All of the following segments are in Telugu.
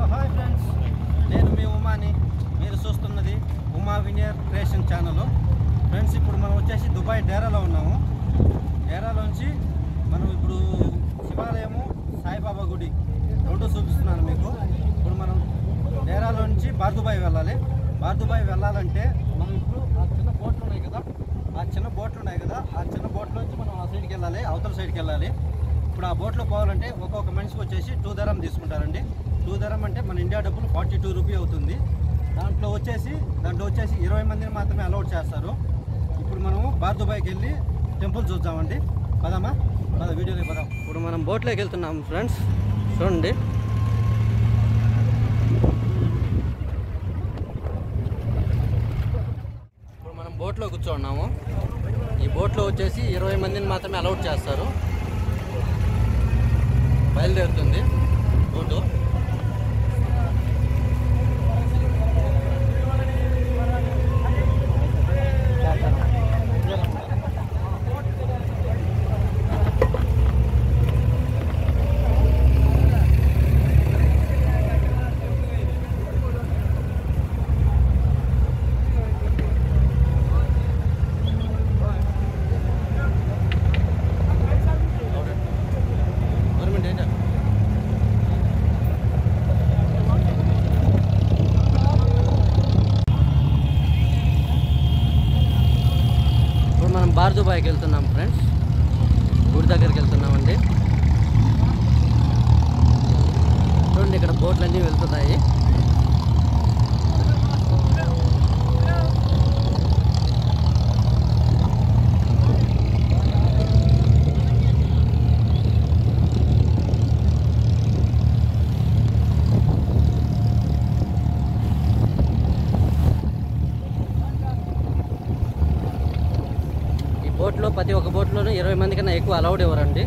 హాయ్ ఫ్రెండ్స్ నేను మీ ఉమాని మీరు చూస్తున్నది ఉమా వినియర్ క్రియేషన్ ఛానల్ ఫ్రెండ్స్ ఇప్పుడు మనం వచ్చేసి దుబాయ్ డేరాలో ఉన్నాము డేరాలోంచి మనం ఇప్పుడు శివాలయము సాయిబాబా గుడి రెండు చూపిస్తున్నాను మీకు ఇప్పుడు మనం డేరాలో నుంచి బార్దుబాయ్ వెళ్ళాలి బార్దుబాయ్ వెళ్ళాలంటే మనం ఇప్పుడు ఆ చిన్న బోట్లు ఉన్నాయి కదా ఆ చిన్న బోట్లు ఉన్నాయి కదా ఆ చిన్న బోట్లోంచి మనం ఆ సైడ్కి వెళ్ళాలి అవతల సైడ్కి వెళ్ళాలి ఇప్పుడు ఆ బోట్లో పోవాలంటే ఒక్కొక్క మనిషికి వచ్చేసి టూ ధరం తీసుకుంటారండి టూ ధరం అంటే మన ఇండియా డబ్బులు ఫార్టీ టూ రూపీ అవుతుంది దాంట్లో వచ్చేసి దాంట్లో వచ్చేసి ఇరవై మందిని మాత్రమే అలౌట్ చేస్తారు ఇప్పుడు మనము బార్దుబాయ్కి వెళ్ళి టెంపుల్ చూద్దామండి పదమ్మా పద వీడియోలో పదాం ఇప్పుడు మనం బోట్లోకి వెళ్తున్నాం ఫ్రెండ్స్ చూడండి ఇప్పుడు మనం బోట్లో కూర్చోన్నాము ఈ బోట్లో వచ్చేసి ఇరవై మందిని మాత్రమే అలౌట్ చేస్తారు బయలుదేరుతుంది బోటు గవర్నమెంట్ ఏంటా ఇప్పుడు మనం బార్దుబాయ్కి వెళ్తున్నాం ఫ్రెండ్స్ గుడి దగ్గరికి వెళ్తున్నామండి చూడండి ఇక్కడ బోట్లు అన్నీ వెళ్తున్నాయి ఈ బోట్లో ప్రతి ఒక్క బోట్లోనూ ఇరవై మంది కన్నా ఎక్కువ అలౌడ్ ఇవ్వరండి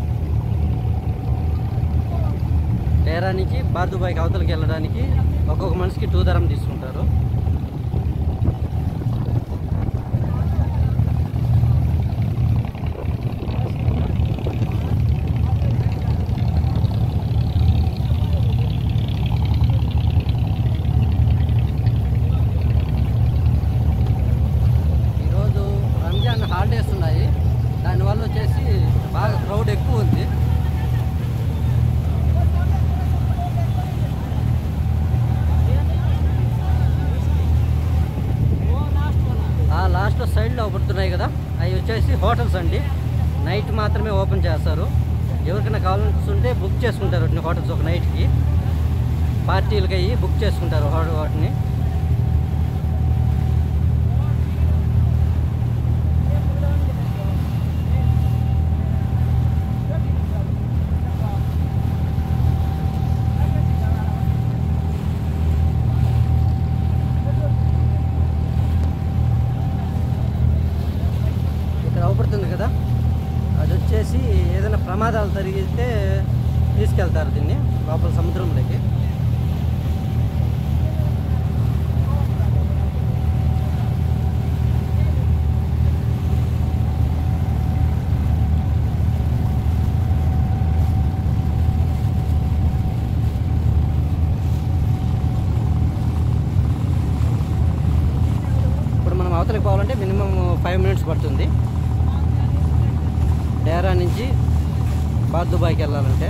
డేరా నుంచి బార్దుబాయ్కి అవతలకి వెళ్ళడానికి ఒక్కొక్క మనిషికి టూ ధరం తీసుకుంటారు ఈరోజు రంజాన్ హాలిడేస్ ఉన్నాయి దానివల్ల వచ్చేసి బాగా క్రౌడ్ ఎక్కువ ఉంది ఆ లాస్ట్లో సైడ్లో పడుతున్నాయి కదా అవి వచ్చేసి హోటల్స్ అండి నైట్ మాత్రమే ఓపెన్ చేస్తారు ఎవరికైనా కావాల్సి ఉంటే బుక్ చేసుకుంటారు వాటిని హోటల్స్ ఒక నైట్కి పార్టీలకి అయ్యి బుక్ చేసుకుంటారు హో- వాటిని ఇక్కడ అవపడుతుంది కదా అది వచ్చేసి ఏదైనా ప్రమాదాలు జరిగితే తీసుకెళ్తారు దీన్ని లోపల సముద్రంలోకి ఇప్పుడు మనం అవతలికి పోవాలంటే మినిమం ఫైవ్ మినిట్స్ పడుతుంది డేరా నుంచి బార్దుబాయ్కి వెళ్ళాలంటే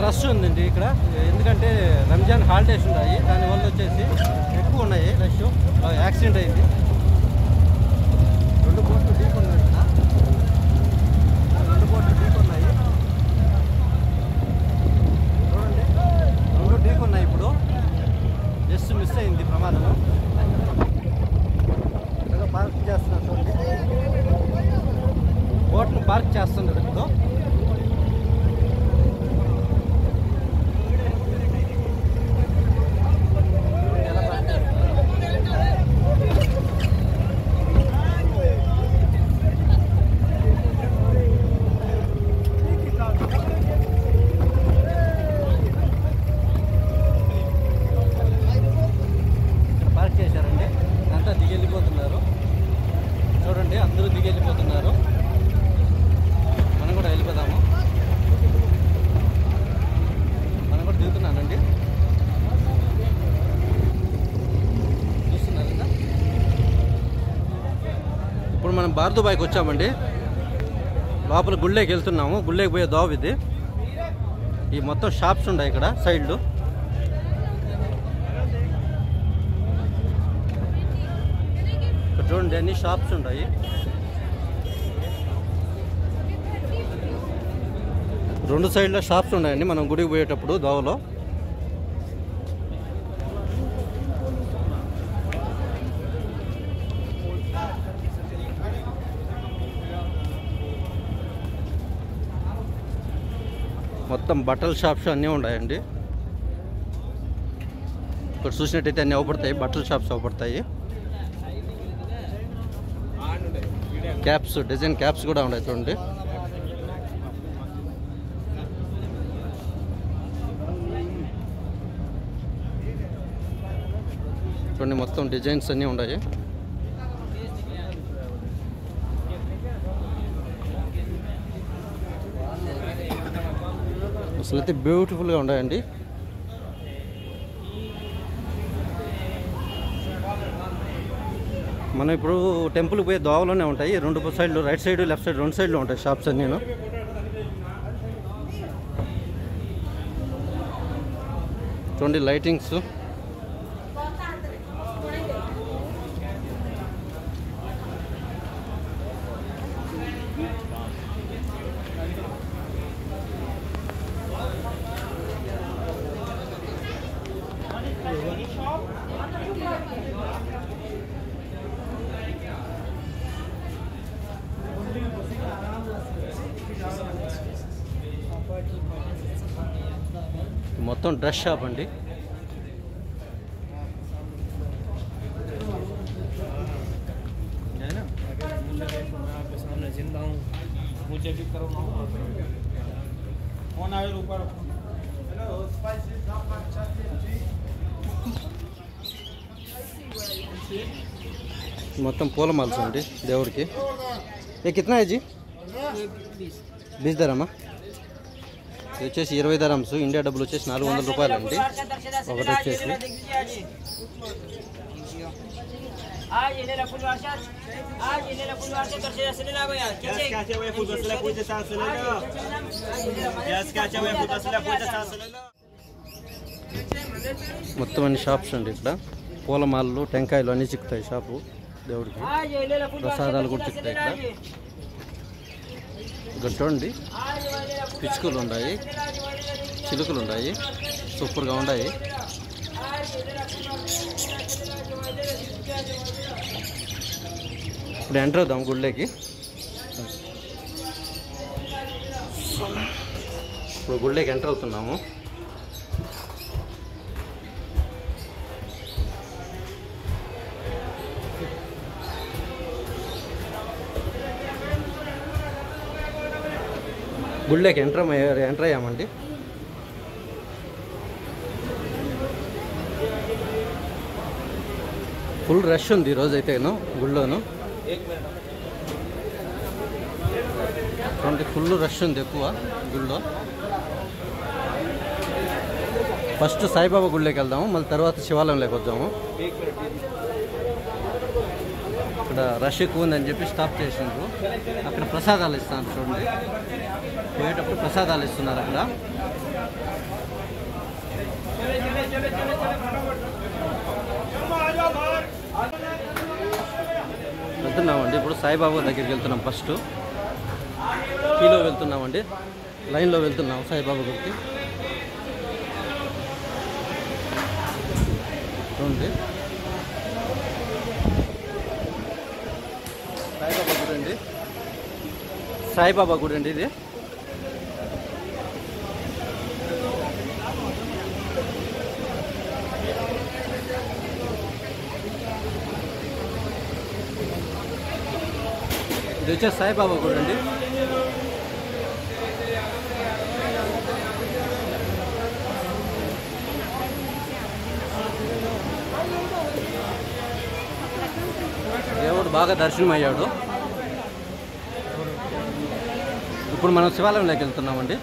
రష్ ఉందండి ఇక్కడ ఎందుకంటే రంజాన్ హాలిడేస్ ఉన్నాయి దానివల్ల వచ్చేసి ఎక్కువ ఉన్నాయి రష్ యాక్సిడెంట్ అయింది రెండు బోట్లు డీప్ ఉన్నాయి ఇక్కడ. రెండు బోట్లు డీప్ ఉన్నాయి చూడండి రెండు డీప్ ఉన్నాయి ఇప్పుడు జస్ట్ మిస్ అయింది ప్రమాదం ఏదో పార్క్ చేస్తున్నారు చూడండి బోట్ను పార్క్ చేస్తున్నారు ఇప్పుడు ఎలా పార్క్ చేస్తున్నారు? ఇక్కడ పార్క్ చేశారండి అంతా దిగి వెళ్ళిపోతున్నారు చూడండి అందరూ దిగి వెళ్ళిపోతున్నారు మనం కూడా వెళ్ళిపోదాము మనం కూడా దిగుతున్నానండి చూస్తున్నారు కదా ఇప్పుడు మనం బార్దుబాయికి వచ్చామండి లోపల గుళ్ళేకి వెళ్తున్నాము గుళ్ళేకి పోయే దోవ ఇది ఈ మొత్తం షాప్స్ ఉన్నాయి ఇక్కడ సైడ్లు ఇక్కడ చూడండి అన్ని షాప్స్ ఉన్నాయి రెండు సైడ్లో షాప్స్ ఉన్నాయండి మనం గుడికి పోయేటప్పుడు దోవలో మొత్తం బట్టల షాప్స్ అన్నీ ఉన్నాయండి ఇక్కడ చూసినట్టయితే అన్నీ అవపడతాయి బట్టల షాప్స్ అవపడతాయి క్యాప్స్ డిజైన్ క్యాప్స్ కూడా ఉన్నాయి చూడండి చూడండి మొత్తం డిజైన్స్ అన్నీ ఉన్నాయి అసలు అయితే బ్యూటిఫుల్గా ఉన్నాయండి మనం ఇప్పుడు టెంపుల్ పోయే దోవలోనే ఉంటాయి రెండు సైడ్లు రైట్ సైడ్ లెఫ్ట్ సైడ్ రెండు సైడ్లు ఉంటాయి షాప్స్ అన్నీ చూడండి లైటింగ్స్ మొత్తం డ్రెస్ షాప్ అండి आपके सामने जिंदा हूँ मुझे भी करो कौन आए ऊपर మొత్తం పూల మాల్స్ అండి దేవుడికి ఏ కిतना है जी బీస్ ధరమా ఇది వచ్చేసి ఇరవై ధరమ్స్ ఇండియా డబ్బులు వచ్చేసి నాలుగు వందల రూపాయలు అండి ఒకటి వచ్చేసి आज ये ले फुल वाशर आज ये ले फुल वाशर कर से ले ला भैया कैसे क्या चाहिए फूल बसला पूछे सांस ले लो यस क्या चाहिए फूल बसला पूछे सांस ले लो మొత్తం అన్ని షాప్స్ అండి ఇక్కడ పూల మాలలు టెంకాయలు అన్నీ చిక్కుతాయి షాపు దేవుడికి आज ये ले फुल ప్రసాదాలు కూడా చిక్కుతాయి ఇక్కడ ఇక్కడ చూడండి పిచ్చుకలు ఉన్నాయి చిలుకలు ఉన్నాయి సూపర్గా ఉన్నాయి ఇప్పుడు ఎంటర్ అవుదాం గుళ్ళేకి ఇప్పుడు గుళ్ళేకి ఎంటర్ అవుతున్నాము గుళ్ళేకి ఎంటర్ అయ్యారు ఎంటర్ అయ్యామండి ఫుల్ రష్ ఉంది ఈరోజు అయితేను గుళ్ళోను చూడండి ఫుల్ రష్ ఉంది ఎక్కువ గుళ్ళో ఫస్ట్ సాయిబాబా గుళ్ళోకి వెళ్దాము మళ్ళీ తర్వాత శివాలయంలోకి వద్దాము ఇక్కడ రష్ ఎక్కువ ఉందని చెప్పి స్టాప్ చేసినారు అక్కడ ప్రసాదాలు ఇస్తాను చూడండి పోయేటప్పుడు ప్రసాదాలు ఇస్తున్నారు అక్కడ వెళ్తున్నామండి ఇప్పుడు సాయిబాబా దగ్గరికి వెళ్తున్నాం ఫస్ట్ కీలో వెళ్తున్నామండి లైన్లో వెళ్తున్నాం సాయిబాబా గుడికి చూడండి సాయిబాబా గుడి అండి సాయిబాబా గుడి అండి ఇది ఇది వచ్చేసి సాయిబాబా గుడి అండి దేవుడు బాగా దర్శనం అయ్యాడు ఇప్పుడు మనం శివాలయంలోకి వెళ్తున్నామండి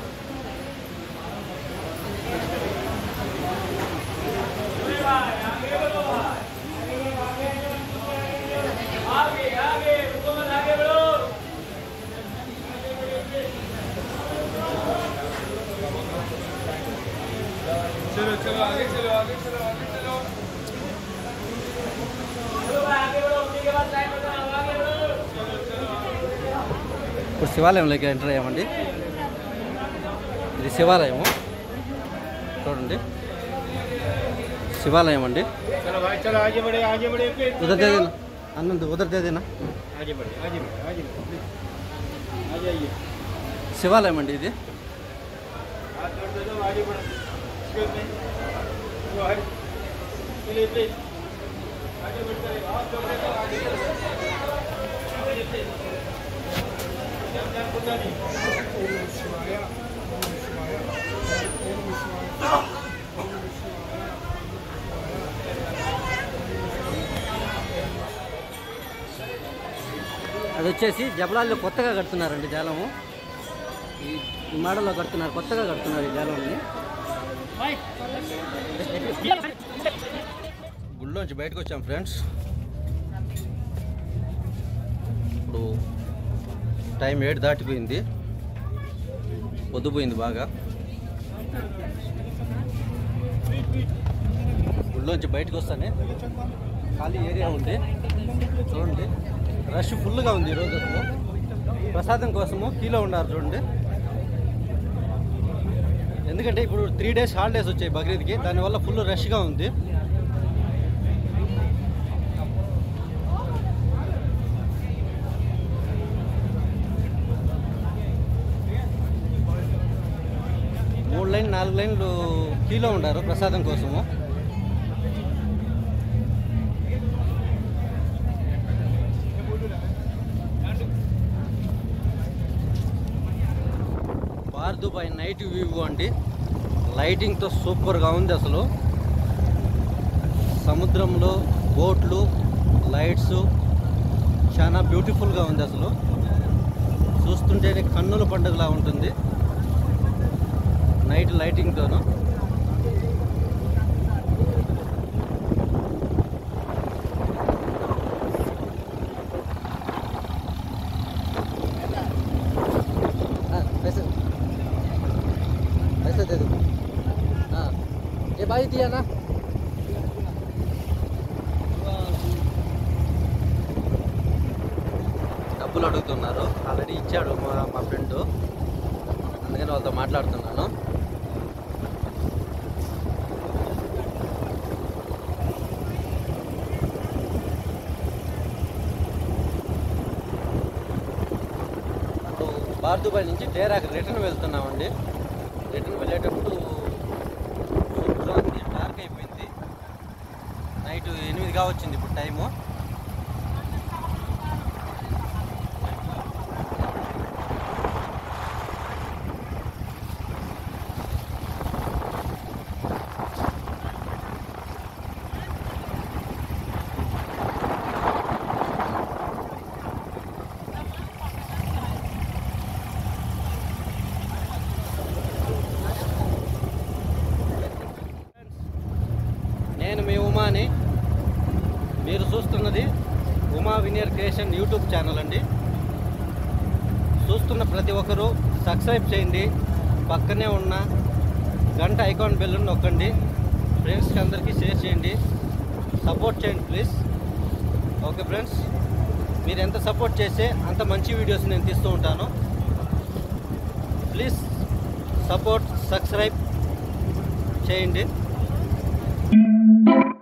ఇప్పుడు శివాలయంలోకి ఎంటర్ అయ్యామండి ఇది శివాలయము చూడండి శివాలయం అండి चलो भाई चलो आगे बढ़े आगे बढ़े प्लीज ఉదర్ దేదేనా అన్నంది ఉదర్ దేదేనా आगे बढ़े आगे बढ़े आगे बढ़े प्लीज आ जाइए శివాలయం అండి ఇది हाथ जोड़ दे दो आगे बढ़ो Excuse me. Go ahead. Please, please. आगे बढ़ते रहिए हाथ जोड़ दे दो आगे बढ़ो आगे please. ध्यान ध्यान बुद्धा जी అది వచ్చేసి జబలాల్లో కొత్తగా కడుతున్నారండి జాలము ఈ ఈ మోడల్లో కడుతున్నారు కొత్తగా కడుతున్నారు ఈ జాలంని గుళ్ళోంచి బయటకు వచ్చాం ఫ్రెండ్స్ ఇప్పుడు టైం ఏడు దాటిపోయింది పొద్దుపోయింది బాగా గుళ్ళోంచి బయటకు వస్తానే ఖాళీ ఏరియా ఉంది చూడండి రష్ ఫుల్గా ఉంది ఈరోజు అసలు ప్రసాదం కోసము కీలో ఉన్నారు చూడండి ఎందుకంటే ఇప్పుడు త్రీ డేస్ హాలిడేస్ వచ్చాయి బక్రీద్కి దానివల్ల ఫుల్ రష్గా ఉంది మూడు లైన్ నాలుగు లైన్లు కీలో ఉండారు ప్రసాదం కోసము బార్ దుబాయ్ నైట్ వ్యూ అండి లైటింగ్తో సూపర్గా ఉంది అసలు సముద్రంలో బోట్లు లైట్స్ చాలా బ్యూటిఫుల్గా ఉంది అసలు చూస్తుంటేనే కన్నుల పండుగలా ఉంటుంది నైట్ లైటింగ్తోను हाँ, पैसे पैसे दे दो हाँ ये भाई दिया ना డబ్బులు అడుగుతున్నారు ఆల్రెడీ ఇచ్చాడు మా మా ఫ్రెండ్ అందుకని వాళ్ళతో మాట్లాడుతున్నాను ఇప్పుడు బార్దుబాయ్ నుంచి డేరాకి రిటర్న్ వెళ్తున్నామండి రిటర్న్ వెళ్ళేటప్పుడు సూపర్గా ఉంది డార్క్ అయిపోయింది నైట్ ఎనిమిదిగా వచ్చింది ఇప్పుడు టైము నేను మీ ఉమాని మీరు చూస్తున్నది ఉమా వినియర్ క్రియేషన్ యూట్యూబ్ ఛానల్ అండి చూస్తున్న ప్రతి ఒక్కరూ సబ్స్క్రైబ్ చేయండి పక్కనే ఉన్న గంట ఐకాన్ బెల్ నొక్కండి ఫ్రెండ్స్కి అందరికీ షేర్ చేయండి సపోర్ట్ చేయండి ప్లీజ్ ఓకే ఫ్రెండ్స్ మీరు ఎంత సపోర్ట్ చేస్తే అంత మంచి వీడియోస్ నేను తీస్తూ ఉంటాను ప్లీజ్ సపోర్ట్ సబ్స్క్రైబ్ చేయండి